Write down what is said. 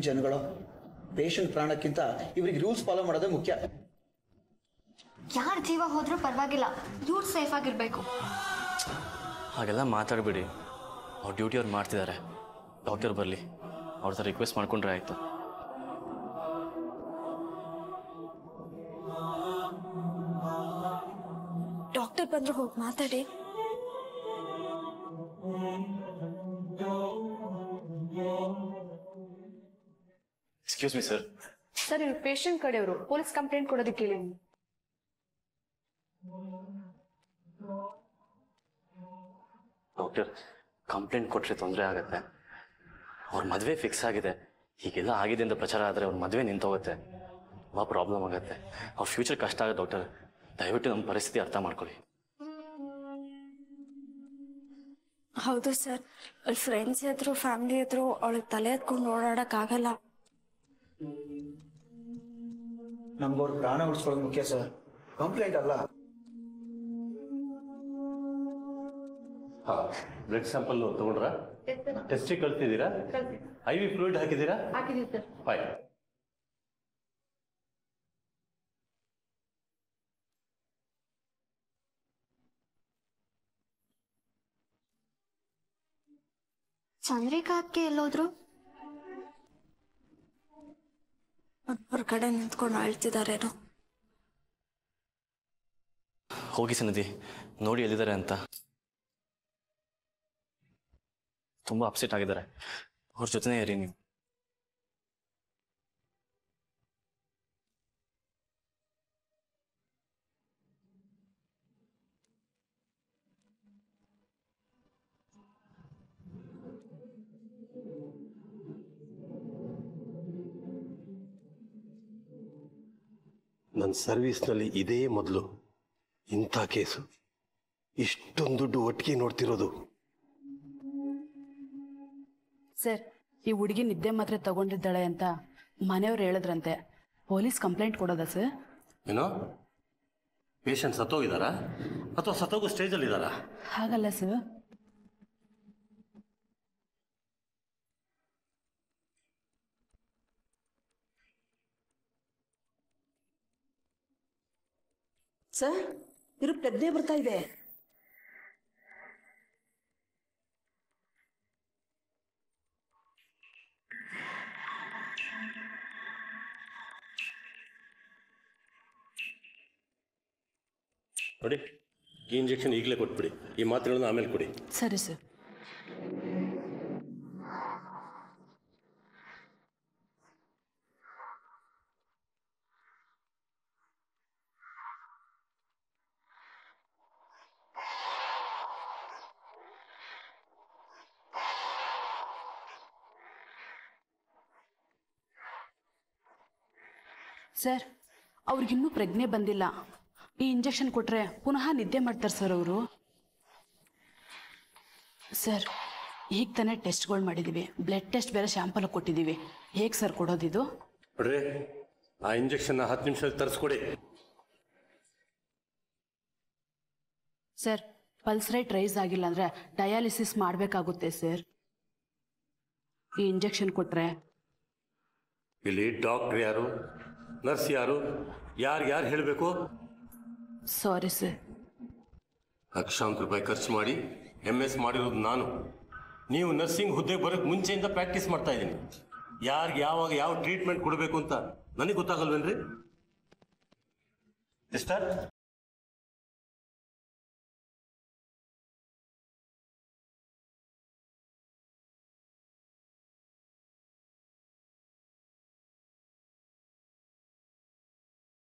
ಜನಗಳು ಪೇಷಂಟ್ ಪ್ರಾಣಕ್ಕಿಂತ ಇವ್ರಿಗೆ rules follow ಮಾಡೋದೇ ಮುಖ್ಯ ಯಾರ ಜೀವ ಹೋದ್ರೂ ಪರವಾಗಿಲ್ಲ ಇವ್ರು ಸೇಫ್ ಆಗಿರ್ಬೇಕು ಹಾಗೆಲ್ಲ ಮಾತಾಡಬೇಡಿ ಅವ್ರ ಡ್ಯೂಟಿ ಅವ್ರು ಮಾಡ್ತಿದ್ದಾರೆ ಡಾಕ್ಟರ್ ಬರಲಿ ಅವ್ರ ಹತ್ರ ರಿಕ್ವೆಸ್ಟ್ ಮಾಡ್ಕೊಂಡ್ರೆ ಆಯಿತು ಡಾಕ್ಟರ್ ಬಂದ್ರು ಹೋಗಿ ಮಾತಾಡಿ ಎಕ್ಸ್ಕ್ಯೂಸ್ ಮಿ ಸರ್ ಸರ್ ಇವ್ರು ಪೇಷಂಟ್ ಕಡೆಯವರು ಪೊಲೀಸ್ ಕಂಪ್ಲೇಂಟ್ ಕೊಡೋದಕ್ಕೆ ಹೇಳಿ ಡಾಕ್ಟರ್ ಕಂಪ್ಲೇಂಟ್ ಕೊಟ್ಟರೆ ತೊಂದರೆ ಆಗುತ್ತೆ ಅವ್ರ ಮದುವೆ ಫಿಕ್ಸ್ ಆಗಿದೆ ಹೀಗೆಲ್ಲ ಆಗಿದೆ ಅಂತ ಪ್ರಚಾರ ಆದರೆ ಅವ್ರ ಮದುವೆ ನಿಂತೋಗುತ್ತೆ ತುಂಬ ಪ್ರಾಬ್ಲಮ್ ಆಗುತ್ತೆ ಅವ್ರ ಫ್ಯೂಚರ್ ಕಷ್ಟ ಆಗುತ್ತೆ ಡಾಕ್ಟರ್ ದಯವಿಟ್ಟು ನಮ್ಮ ಪರಿಸ್ಥಿತಿ ಅರ್ಥ ಮಾಡ್ಕೊಳ್ಳಿ ಹೌದು ಸರ್ ಅವ್ಳ ಫ್ರೆಂಡ್ಸ್ ಎದ್ರು ಫ್ಯಾಮಿಲಿ ಎದ್ರು ಅವಳಿಗೆ ತಲೆ ಎತ್ಕೊಂಡು ಓಡಾಡಕ್ ಆಗಲ್ಲ ನಮ್ಗೆ ಅವ್ರ ಪ್ರಾಣ ಉಳಿಸ್ಕೊಳ್ಳೋದು ಮುಖ್ಯ ಸರ್ ಕಂಪ್ಲೇಂಟ್ ಅಲ್ಲ ಬ್ಲಡ್ ಸ್ಯಾಂಪಲ್ ತಗೊಂಡ್ರಾ ಟೆಸ್ಟಿಗೆ ಕಳ್ತಿದ್ದೀರಾ ಐ ವಿ ಫ್ಲೂಯಿಡ್ ಹಾಕಿದ್ದೀರಾ ಹಾಕಿದೀವಿ ಸರ್ ಫೈನ್ ಚಂದ್ರಿಕಾ ಅಕ್ಕೆ ಎಲ್ಲೋದ್ರು ಹೊರಗಡೆ ನಿಂತ್ಕೊಂಡು ಅಳ್ತಿದಾರೇನೋ ಹೋಗಿ ಸನ್ನದಿ ನೋಡಿ ಎಲ್ಲಿದ್ದಾರೆ ಅಂತ ತುಂಬ ಅಪ್ಸೆಟ್ ಆಗಿದ್ದಾರೆ ಅವ್ರ ಜೊತೆನೇ ಇರಿ ನೀವು ನನ್ನ ಸರ್ವಿಸ್ನಲ್ಲಿ ಇದೇ ಮೊದಲು ಇಂಥ ಕೇಸು ಇಷ್ಟೊಂದು ದುಡ್ಡು ಒಟ್ಟಿಗೆ ನೋಡ್ತಿರೋದು ಸರ್ ಈ ಹುಡುಗಿ ನಿದ್ದೆ ಮಾತ್ರೆ ತಗೊಂಡಿದ್ದಾಳೆ ಅಂತ ಮನೆಯವ್ರು ಹೇಳಿದ್ರಂತೆ ಪೊಲೀಸ್ ಕಂಪ್ಲೇಂಟ್ ಕೊಡೋದಾ ಸರ್ ಏನೋ ಪೇಷಂಟ್ ಸತ್ತೋಗಿದ್ದಾರಾ ಅಥವಾ ಸತ್ತೋಗೋ ಸ್ಟೇಜಲ್ಲಿ ಇದ್ದಾರಾ ಹಾಗಲ್ಲ ಸರ್ ಸರ್ ಇರು ಪ್ರಜ್ಞೆ ಬರ್ತಾ ಇದೆ ನೋಡಿ ಈ ಇಂಜೆಕ್ಷನ್ ಈಗಲೇ ಕೊಟ್ಬಿಡಿ ಈ ಮಾತ್ರೆಗಳನ್ನ ಆಮೇಲೆ ಕೊಡಿ ಸರಿ ಸರ್ ಸರ್ ಅವ್ರಿಗಿನ್ನೂ ಪ್ರಜ್ಞೆ ಬಂದಿಲ್ಲ ಈ ಇಂಜೆಕ್ಷನ್ ಕೊಟ್ರೆ ಪುನಃ ನಿದ್ದೆ ಮಾಡ್ತಾರೆ ಸರ್ ಅವರು ಸರ್ ಈಗ ತಾನೇ ಟೆಸ್ಟ್ಗಳು ಮಾಡಿದ್ದೀವಿ ಬ್ಲಡ್ ಟೆಸ್ಟ್ ಬೇರೆ ಶಾಂಪಲ್ ಕೊಟ್ಟಿದ್ದೀವಿ ಹೇಗೆ ಸರ್ ಕೊಡೋದಿದು ನೋಡ್ರಿ ಆ ಇಂಜೆಕ್ಷನ್ನ ಹತ್ತು ನಿಮಿಷದಲ್ಲಿ ತರಿಸ್ಕೊಡಿ ಸರ್ ಪಲ್ಸ್ ರೇಟ್ ರೈಸ್ ಆಗಿಲ್ಲ ಅಂದರೆ ಡಯಾಲಿಸಿಸ್ ಮಾಡಬೇಕಾಗುತ್ತೆ ಸರ್ ಈ ಇಂಜೆಕ್ಷನ್ ಕೊಟ್ರೆ ಇಲ್ಲಿ ಡಾಕ್ಟ್ರ್ ಯಾರು ನರ್ಸ್ ಯಾರು ಯಾರು ಯಾರು ಹೇಳಬೇಕು ಸಾರಿ ಸರ್ ಲಕ್ಷಾಂತರ ರೂಪಾಯಿ ಖರ್ಚು ಮಾಡಿ ಎಮ್ ಎಸ್ ಮಾಡಿರೋದು ನಾನು ನೀವು ನರ್ಸಿಂಗ್ ಹುದ್ದೆಗೆ ಬರೋಕ್ಕೆ ಮುಂಚೆಯಿಂದ ಪ್ರಾಕ್ಟೀಸ್ ಮಾಡ್ತಾ ಇದ್ದೀನಿ ಯಾರಿಗೆ ಯಾವಾಗ ಯಾವ ಟ್ರೀಟ್ಮೆಂಟ್ ಕೊಡಬೇಕು ಅಂತ ನನಗೆ ಗೊತ್ತಾಗಲ್ವೇನ್ರಿ ಸಿಸ್ಟರ್